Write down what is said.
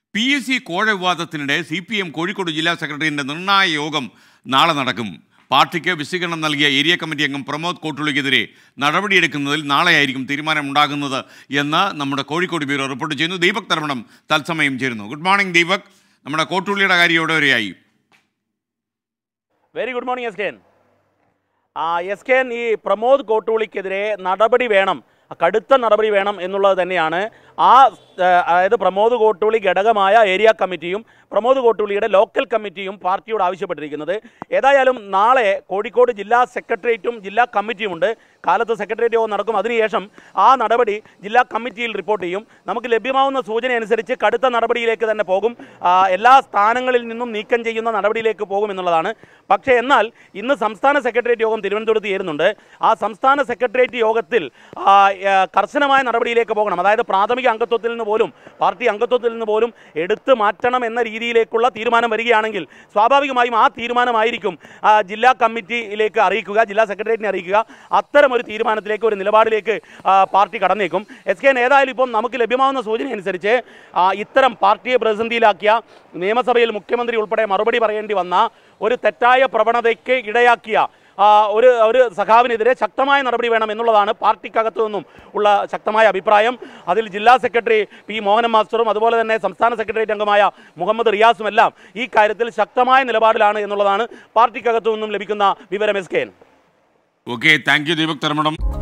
P S C കോഴ വിവാദത്തിനിടെ C P M Kozhikode ജില്ലാ സെക്രട്ടറിയുടെ നിർണായക യോഗം നാളെ നടക്കും പാർട്ടിക്ക് വിശദീകരണം നൽകിയ ഏരിയ കമ്മിറ്റി അംഗം പ്രമോദ് കോട്ടുള്ളിക്കെതിരെ നടപടിയെടുക്കുന്നതിൽ നാളെയായിരിക്കും തീരുമാനമുണ്ടാകുന്നത് എന്ന് നമ്മുടെ കോഴിക്കോട് ബ്യൂറോ റിപ്പോർട്ട് ചെയ്യുന്നു ദീപക് തർമ്മണം തത്സമയം ചേരുന്നു ഗുഡ് മോർണിംഗ് ദീപക് നമ്മുടെ കോട്ടുള്ളിയുടെ കാര്യം എവിടെ വരെയായി very good morning S K N S K N ഈ പ്രമോദ് കോട്ടൂളിക്കെതിരെ നടപടി വേണം കടുത്ത നടപടി വേണം എന്നുള്ളത് തന്നെയാണ് ആ ഏഹ്, അതായത് പ്രമോദ് കോട്ടൂളി ഘടകമായ ഏരിയ കമ്മിറ്റിയും പ്രമോദ് കോട്ടൂളിയുടെ ലോക്കൽ കമ്മിറ്റിയും പാർട്ടിയോട് ആവശ്യപ്പെട്ടിരിക്കുന്നത് ഏതായാലും നാളെ കോഴിക്കോട് ജില്ലാ സെക്രട്ടേറിയറ്റും ജില്ലാ കമ്മിറ്റിയുമുണ്ട് കാലത്ത് സെക്രട്ടേറിയറ്റ് യോഗം നടക്കും അതിനുശേഷം ആ നടപടി ജില്ലാ കമ്മിറ്റിയിൽ റിപ്പോർട്ട് ചെയ്യും നമുക്ക് ലഭ്യമാവുന്ന സൂചന അനുസരിച്ച് കടുത്ത നടപടിയിലേക്ക് തന്നെ പോകും ആ, എല്ലാ സ്ഥാനങ്ങളിൽ നിന്നും നീക്കം ചെയ്യുന്ന നടപടിയിലേക്ക് പോകും എന്നുള്ളതാണ് പക്ഷേ എന്നാൽ ഇന്ന് സംസ്ഥാന സെക്രട്ടേറിയറ്റ് യോഗം തിരുവനന്തപുരത്ത് ചേരുന്നുണ്ട് ആ സംസ്ഥാന സെക്രട്ടേറിയറ്റ് യോഗത്തിൽ ആ, ഏ, കർശനമായ നടപടിയിലേക്ക് പോകണം അതായത് പ്രാഥമിക അംഗത്വത്തിൽ നിന്ന് പോലും പാർട്ടി അംഗത്വത്തിൽ നിന്ന് പോലും എടുത്തു മാറ്റണം എന്ന രീതിയിലേക്കുള്ള തീരുമാനം വരികയാണെങ്കിൽ സ്വാഭാവികമായും ആ തീരുമാനമായിരിക്കും ആ, ജില്ലാ കമ്മിറ്റിയിലേക്ക് അറിയിക്കുക ജില്ലാ സെക്രട്ടേറിയറ്റിനെ അറിയിക്കുക അത്തരം ഒരു തീരുമാനത്തിലേക്ക് ഒരു നിലപാടിലേക്ക് ആ, പാർട്ടി കടന്നേക്കും എസ് കെ ഏതായാലും ഇപ്പം നമുക്ക് ലഭ്യമാവുന്ന സൂചന അനുസരിച്ച് ആ, ഇത്തരം പാർട്ടിയെ പ്രതിസന്ധിയിലാക്കിയ നിയമസഭയിൽ മുഖ്യമന്ത്രി ഉൾപ്പെടെ മറുപടി പറയേണ്ടി വന്ന ഒരു തെറ്റായ പ്രവണതയ്ക്ക് ഇടയാക്കിയ ആ, ഒരു ഒരു സഖാവിനെതിരെ ശക്തമായ നടപടി വേണം എന്നുള്ളതാണ് പാർട്ടിക്കകത്തു നിന്നും ഉള്ള ശക്തമായ അഭിപ്രായം അതിൽ ജില്ലാ സെക്രട്ടറി പി മോഹനൻ മാസ്റ്ററും അതുപോലെ തന്നെ സംസ്ഥാന സെക്രട്ടേറിയറ്റ് അംഗമായ മുഹമ്മദ് റിയാസും എല്ലാം ഈ കാര്യത്തിൽ ശക്തമായ നിലപാടിലാണ് എന്നുള്ളതാണ് പാർട്ടിക്കകത്തു നിന്നും ലഭിക്കുന്ന വിവരം S K N okay thank you Deepak തർമ്മണം